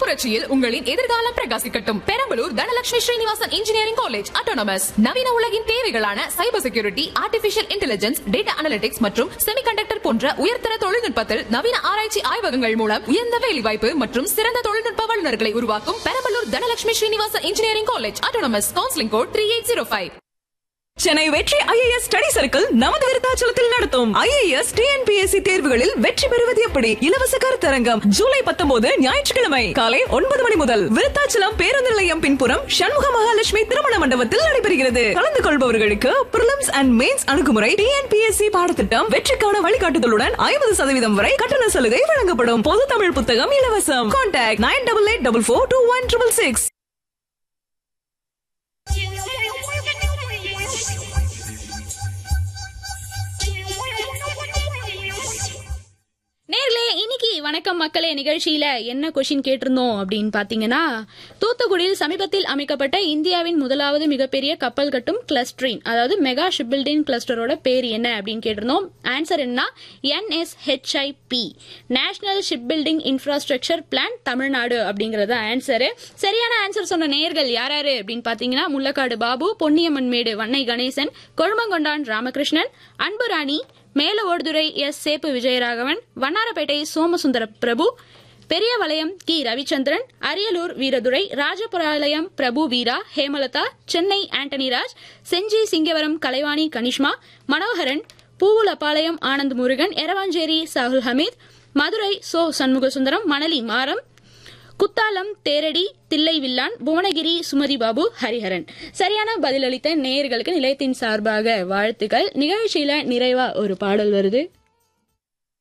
புரட்சியில் உங்களின் எதிர்காலம் பிரகாசிக்கட்டும் Perambalur Dhanalakshmi Srinivasan engineering college autonomous நவீன உலகின் தேவைகளான cyber security artificial intelligence data analytics மற்றும் செமிகண்டக்டர் போன்ற உயர்தர தொழில்நுட்பத்தில் நவீன ஆராய்ச்சி ஆய்வகங்கள் மூலம் உயர்ந்த வேலைவாய்ப்பு மற்றும் சிறந்த தொழில்நுட்ப வல்லுநர்களை உருவாக்கும் Perambalur Dhanalakshmi Srinivasan engineering college autonomous counselling code three eight zero five Chennai Vetri IAS study circle நமது விருத்தாச்சலத்தில் நடத்தும் ஐஏஎஸ் டிஎன்பிஎஸ்சி தேர்வுகளில் வெற்றி பெறுவது எப்படி இலவச கருத்தரங்கம் ஜூலை பத்தொன்பது ஞாயிற்றுக்கிழமை காலை ஒன்பது மணி முதல் விருத்தாச்சலம் பேருந்து நிலையம் பின்புறம் சண்முக மகாலட்சுமி திருமண மண்டபத்தில் நடைபெறுகிறது கலந்து கொள்பவர்களுக்கு பிரிலிம்ஸ் அண்ட் மெயின்ஸ் அணுகுமுறை டிஎன்பிஎஸ்சி பாடத்திட்டம் வெற்றிக்கான வழிகாட்டுதலுடன் ஐம்பது சதவீதம் வரை கட்டண சலுகை வழங்கப்படும் பொது தமிழ் புத்தகம் இலவசம் contact nine double eight double four two one triple six நேர்களே இன்னைக்கு வணக்கம் மக்களே நிகழ்ச்சியில என்ன கொஷின் கேட்டிருந்தோம் அப்படின்னு பாத்தீங்கன்னா தூத்துக்குடியில் சமீபத்தில் அமைக்கப்பட்ட இந்தியாவின் முதலாவது மிகப்பெரிய கப்பல் கட்டும் கிளஸ்டரின் அதாவது மெகா ஷிப் பில்டிங் கிளஸ்டரோட பேர் என்ன அப்படின்னு கேட்டிருந்தோம் ஆன்சர் என்ன NSHIP national ship building infrastructure plan Tamil Nadu அப்படிங்கறது ஆன்சரு சரியான ஆன்சர் சொன்ன நேர்கள் யார் யாரு அப்படின்னு பாத்தீங்கன்னா முள்ளக்காடு பாபு பொன்னியம்மன் மேடு வன்னை கணேசன் கொழுமங்கொண்டான் ராமகிருஷ்ணன் அன்புராணி மேல ஓடுதுறை எஸ் சேப்பு விஜயராகவன் வண்ணாரப்பேட்டை சோமசுந்தர பிரபு பெரியவளையம் கி ரவிச்சந்திரன் அரியலூர் வீரதுரை ராஜபுராலயம் பிரபு வீரா ஹேமலதா சென்னை ஆண்டனிராஜ் செஞ்சி சிங்கவரம் கலைவாணி கனிஷ்மா மனோகரன் பூவுலப்பாளையம் ஆனந்த் முருகன் எரவாஞ்சேரி சாகுல் ஹமீத் மதுரை சோ சண்முகசுந்தரம் மணலி மாறம் குத்தாலம் தேரடி தில்லை வில்லான் புவனகிரி சுமதி பாபு ஹரிஹரன் சரியான பதிலளித்த நேயர்களுக்கு நிலையத்தின் சார்பாக வாழ்த்துக்கள் நிகழ்ச்சியில நிறைவா ஒரு பாடல் வருது